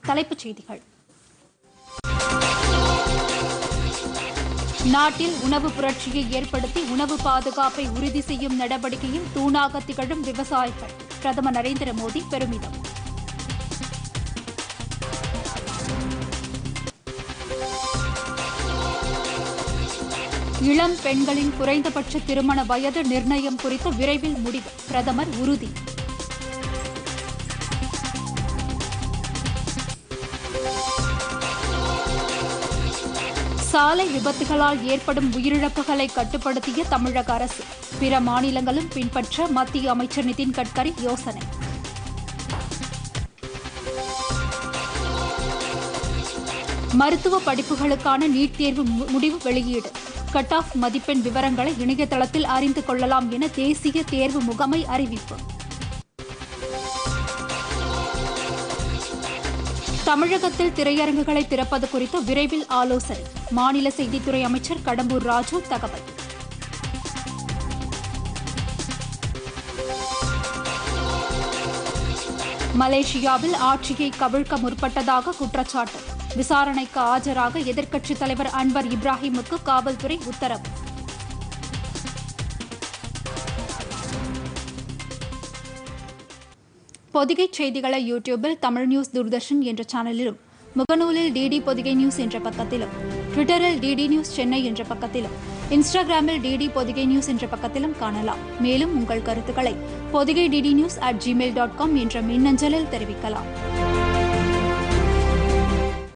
தலைப்புச் செய்திகள் நாட்டில் உணவு புரட்சியை ஏற்படுத்தி உணவு பாதுகாப்பை உறுதி செய்யும் நடவடிக்கையில் தூணாக திகழும் விவசாயிகள் பிரதமர் நரேந்திர மோடி பெருமிதம் இளம் பெண்களின் குறைந்தபட்ச திருமண வயது நிர்ணயம் குறித்த விரைவில் முடிவு பிரதமர் உறுதி சாலை விபத்துகளால் ஏற்படும் உயிரிழப்புகளை கட்டுப்படுத்திய தமிழக அரசு பிற மாநிலங்களும் பின்பற்ற மத்திய அமைச்சர் நிதின் கட்கரி யோசனை மருத்துவ படிப்புகளுக்கான நீட் தேர்வு மு- முடிவு வெளியீடு கட் ஆஃப் மதிப்பெண் விவரங்களை இணையதளத்தில் அறிந்து கொள்ளலாம் என தேசிய தேர்வு முகமை அறிவிப்பு தமிழகத்தில் திரையரங்குகளை திறப்பது குறித்து விரைவில் ஆலோசனை மாநில செய்தித்துறை அமைச்சர் கடம்பூர் ராஜு தகவல் மலேசியாவில் ஆட்சியை கவிழ்க்க முற்பட்டதாக குற்றச்சாட்டு விசாரணைக்கு ஆஜராக எதிர்க்கட்சித் தலைவர் அன்வர் இப்ராஹிமுக்கு காவல்துறை உத்தரவு பொதிகை செய்திகளை யூடியூபில் தமிழ் நியூஸ் தூர்தர்ஷன் என்ற சேனலிலும் முகநூலில் டிடி பொதிகை நியூஸ் என்ற பக்கத்திலும் ட்விட்டரில் டிடி நியூஸ் சென்னை என்ற பக்கத்திலும் இன்ஸ்டாகிராமில் டிடி பொதிகை நியூஸ் என்ற பக்கத்திலும் காணலாம் மேலும் உங்கள் கருத்துக்களை Podhigai DD news at Gmail dot com என்ற மின்னஞ்சலில் தெரிவிக்கலாம்